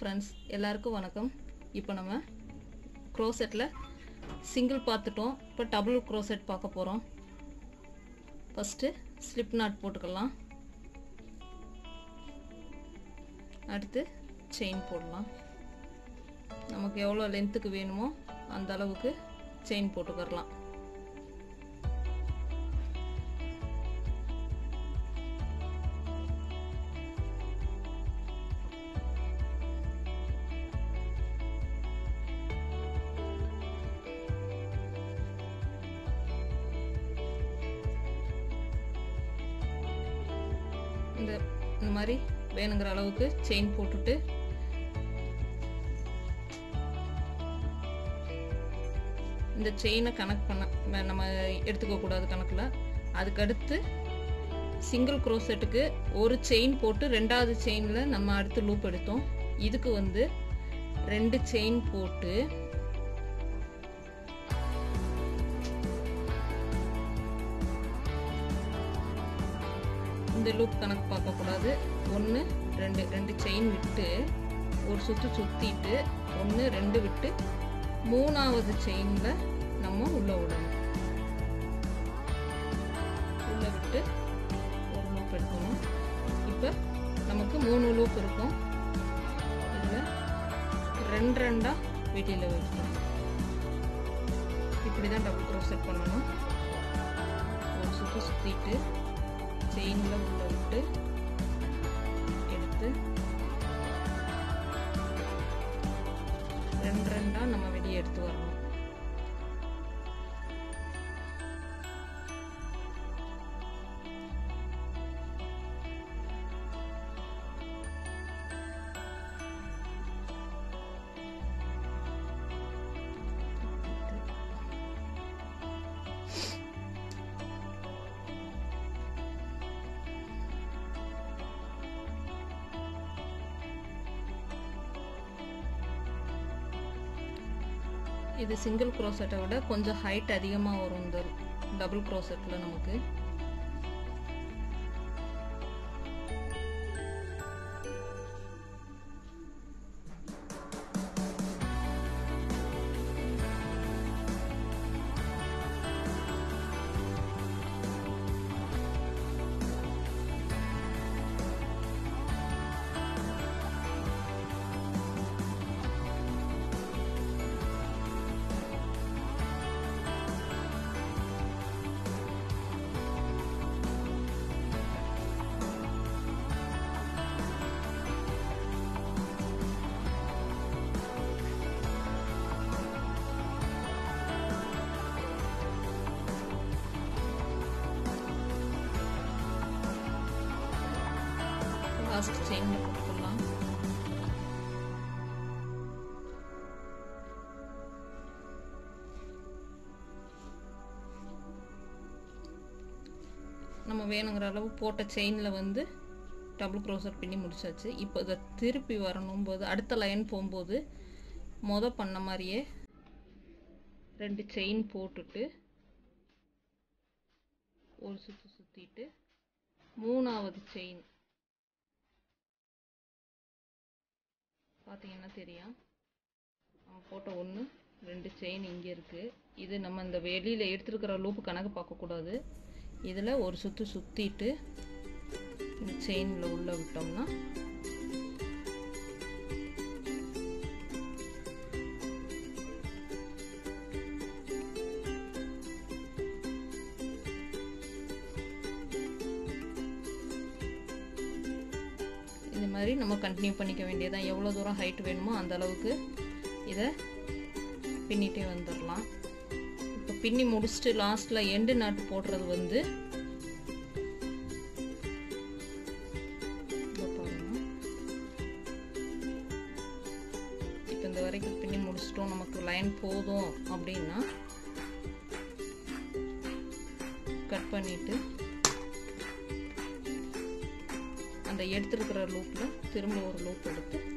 friends எல்லாருக்கும் வணக்கம் இப்போ நம்ம க்ரோசெட்டில் சிங்கிள் பார்த்துட்டோம் இப்போ டபுள் க்ரோசெட் பார்க்க போகிறோம் ஃபஸ்ட்டு ஸ்லிப் நாட் போட்டுக்கலாம் அடுத்து செயின் போடலாம் நமக்கு எவ்வளோ லென்த்துக்கு வேணுமோ அந்த அளவுக்கு செயின் போட்டுக்கிறலாம் இந்த இந்த மாதிரி வேணுங்கிற அளவுக்கு செயின் போட்டுட்டு இந்த செயினை கனெக்ட் பண்ண நம்ம எடுத்துக்க கூடாது கணக்கில் அதுக்கடுத்து சிங்கிள் க்ரோசெட்டுக்கு ஒரு செயின் போட்டு ரெண்டாவது செயினில் நம்ம அடுத்து லூப் எடுத்தோம் இதுக்கு வந்து ரெண்டு செயின் போட்டு இந்த லூப் கணக்கு பார்க்கக்கூடாது ஒன்று ரெண்டு ரெண்டு செயின் விட்டு ஒரு சுற்று சுற்றிட்டு ஒன்று ரெண்டு விட்டு மூணாவது செயினில் நம்ம உள்ளே விடணும் உள்ளே விட்டு ஒரு லூப் எடுக்கணும் இப்போ நமக்கு மூணு லூப் இருக்கும் இதில் ரெண்டு ரெண்டாக வெளியில் வைக்கணும் இப்படி தான் டபுள் க்ரோசெட் பண்ணணும் ஒரு சுற்று சுற்றிட்டு செயினில் உள்ள விட்டு எடுத்து ரெண்டு ரெண்டாக நம்ம வெளியே எடுத்து வரணும் இது சிங்கிள் க்ரோசெட்டை விட கொஞ்சம் ஹைட் அதிகமாக வரும் இந்த டபுள் க்ரோசெட்டில் நமக்கு லாஸ்ட் செயினில் போட்டுக்கலாம் நம்ம வேணுங்கிற அளவு போட்ட செயினில் வந்து டபுள் க்ரோசர் பின்னி முடிச்சாச்சு இப்போ இதை திருப்பி வரணும் போது அடுத்த லைன் போகும்போது மொத பண்ண மாதிரியே ரெண்டு செயின் போட்டுட்டு ஒரு சுற்று சுற்றிட்டு மூணாவது செயின் பார்த்தீங்கன்னா தெரியும் நம்ம போட்ட ஒன்று ரெண்டு செயின் இங்கே இருக்குது இது நம்ம இந்த வெளியில் எடுத்துருக்கிற லூப்பு கணக்கு பார்க்கக்கூடாது இதில் ஒரு சுற்று சுற்றிட்டு இந்த செயினில் உள்ளே விட்டோம்னா இந்த மாதிரி நம்ம கண்டினியூ பண்ணிக்க வேண்டியதான் எவ்வளோ தூரம் ஹைட் வேணுமோ அந்த அளவுக்கு இதை பின்னிட்டே வந்துடலாம் இப்போ பின்னி முடிச்சுட்டு லாஸ்ட்டில் எண்டு நாட்டு போடுறது வந்து இப்போ இந்த வரைக்கும் பின்னி முடிச்சிட்டோம் நமக்கு லைன் போதும் அப்படின்னா கட் பண்ணிட்டு அந்த எடுத்துருக்கிற லூப்பில் திரும்ப ஒரு லூப் எடுத்து